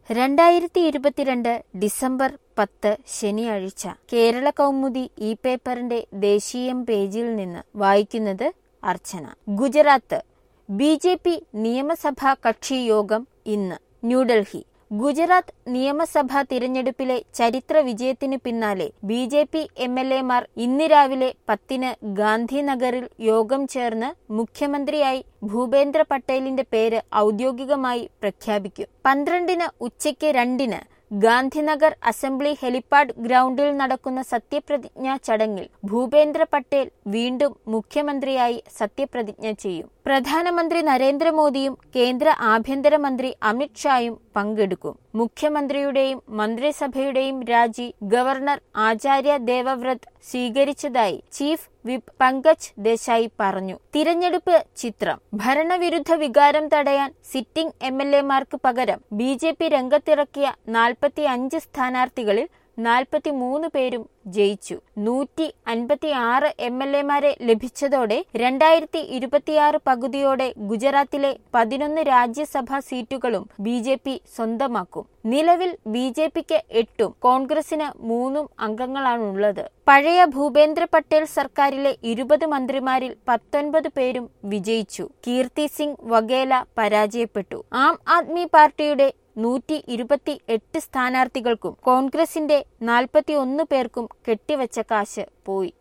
രണ്ടായിരത്തി ഇരുപത്തിരണ്ട് ഡിസംബർ പത്ത് ശനിയാഴ്ച കേരള കൗമുദി ഈ പേപ്പറിന്റെ ദേശീയം പേജിൽ നിന്ന് വായിക്കുന്നത് Archana Gujarat B J P നിയമസഭാ കക്ഷി യോഗം ഇന്ന് ന്യൂഡൽഹി ഗുജറാത്ത് നിയമസഭാ തിരഞ്ഞെടുപ്പിലെ ചരിത്ര വിജയത്തിന് പിന്നാലെ ബി ജെ പി എം എൽ എമാർ ഇന്ന് രാവിലെ പത്തിന് ഗാന്ധിനഗറിൽ യോഗം ചേർന്ന് മുഖ്യമന്ത്രിയായി ഭൂപേന്ദ്ര പട്ടേലിന്റെ പേര് ഔദ്യോഗികമായി പ്രഖ്യാപിക്കും പന്ത്രണ്ടിന് ഉച്ചയ്ക്ക് രണ്ടിന് ഗാന്ധിനഗർ അസംബ്ലി ഹെലിപ്പാഡ് ഗ്രൗണ്ടിൽ നടക്കുന്ന സത്യപ്രതിജ്ഞാ ചടങ്ങിൽ ഭൂപേന്ദ്ര പട്ടേൽ വീണ്ടും മുഖ്യമന്ത്രിയായി സത്യപ്രതിജ്ഞ ചെയ്യും പ്രധാനമന്ത്രി നരേന്ദ്രമോദിയും കേന്ദ്ര ആഭ്യന്തരമന്ത്രി അമിത്ഷായും പങ്കെടുക്കും മുഖ്യമന്ത്രിയുടെയും മന്ത്രിസഭയുടെയും രാജി ഗവർണർ ആചാര്യ ദേവവ്രത് സ്വീകരിച്ചതായി ചീഫ് വിപ്പ് പങ്കജ് ദേശായി പറഞ്ഞു തിരഞ്ഞെടുപ്പ് ചിത്രം ഭരണവിരുദ്ധ വികാരം തടയാൻ സിറ്റിംഗ് എം എൽ എമാർക്ക് പകരം ബി ജെ പി രംഗത്തിറക്കിയ നാൽപ്പത്തി അഞ്ച് സ്ഥാനാർത്ഥികളിൽ നാൽപ്പത്തിമൂന്ന് പേരും ജയിച്ചു നൂറ്റി അൻപത്തി ആറ് എം എൽ എമാരെ ലഭിച്ചതോടെ രണ്ടായിരത്തി ഇരുപത്തിയാറ് പകുതിയോടെ ഗുജറാത്തിലെ പതിനൊന്ന് രാജ്യസഭാ സീറ്റുകളും ബി ജെ പി സ്വന്തമാക്കും നിലവിൽ ബി ജെ പിക്ക് എട്ടും കോൺഗ്രസിന് മൂന്നും അംഗങ്ങളാണുള്ളത് പഴയ ഭൂപേന്ദ്ര പട്ടേൽ സർക്കാരിലെ ഇരുപത് മന്ത്രിമാരിൽ പത്തൊൻപത് പേരും വിജയിച്ചു കീർത്തി സിംഗ് വഗേല പരാജയപ്പെട്ടു ആം ആദ്മി പാർട്ടിയുടെ നൂറ്റി ഇരുപത്തി എട്ട് സ്ഥാനാർത്ഥികൾക്കും കോൺഗ്രസിന്റെ നാൽപ്പത്തി ഒന്ന് പേർക്കും കെട്ടിവച്ച കാശ് പോയി